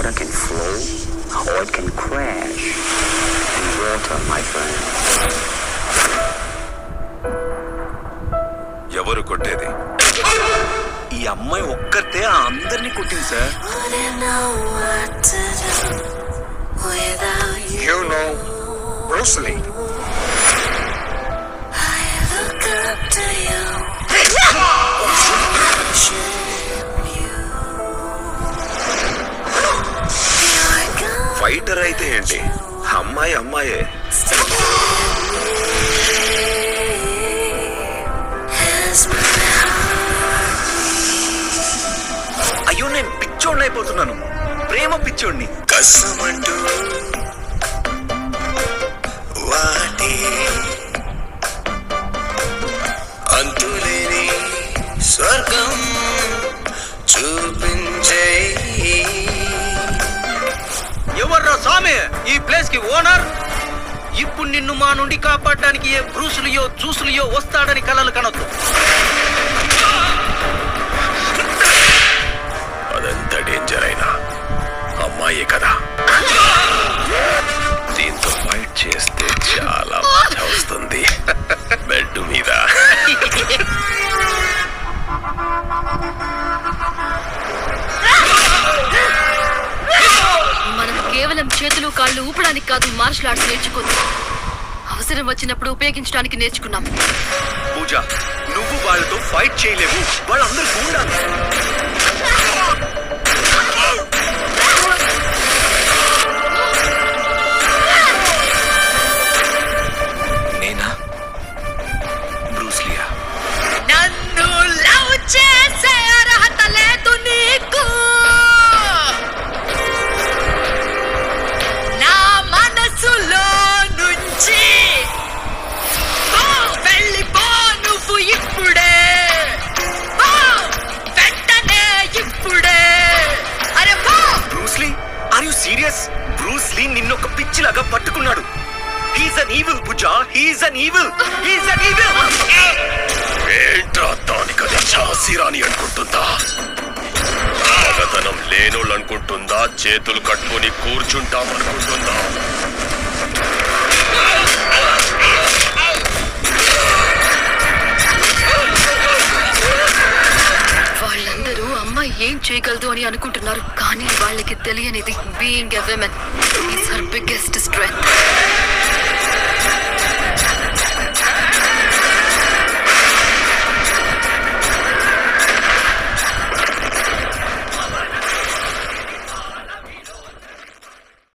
water can flow or it can crash in water, my friend. ఎవరు కొట్టేది ఈ అమ్మాయి ఒక్కతే ఆ అందరినీ కొట్టింది sir Wouldn't know what to do without you. You know Bruce Lee I look up to you. You're gone. Fighter అయితే ఏంటి అమ్మాయి అమ్మాయే As my అయ్యో నేను పిచ్చోడిని అయిపోతున్నాను ప్రేమ పిచ్చోడిని కసమంటూ వాటి అంతులేని స్వర్గం చూపించేయి ఎవర్రా స్వామి ఈ ప్లేస్ కి ఓనర్ ఇప్పుడు నిన్ను మా నుండి కాపాడడానికి ఏ బ్రూసులియో జూసులియో వస్తాడని కలలు కనొద్దు అదంత డేంజర్ అయినా అమ్మాయే కదా దీంతో ఫైట్ చేస్తే చాలా మజా వస్తుంది బెడ్ మీద మనం కేవలం చేతులు కాళ్ళు ఊపడానికి కాదు మార్షల్ ఆర్ట్స్ నేర్చుకుంది అవసరం వచ్చినప్పుడు ఉపయోగించడానికి నేర్చుకున్నాం పూజ నువ్వు వాళ్ళతో ఫైట్ చేయలేవు వాళ్ళందరూ ఉండాలి నేనా బ్రూస్లియా నన్ను లవ్ చేసే అర్హత లేదు నీకు నా మనసులో నుంచి పో, వెళ్ళిపో నువ్వు ఇప్పుడే పో, వెంటనే ఇప్పుడే అరే పో Bruce Lee are you serious Bruce Lee నిన్నొక పిచ్చిలాగా పట్టుకున్నాడు he's an evil Pooja he's an evil he's an evil ఏంట్రా దానికది చాసిరాని అనుకుంటుందా మగతనం లేనోళ్ళు అనుకుంటుందా చేతులు కట్టుకొని కూర్చుంటాం అనుకుంటుందా వాళ్ళందరూ అమ్మాయి ఏం చేయగలదు అని అనుకుంటున్నారు కానీ వాళ్ళకి తెలియనిది being a women is her biggest strength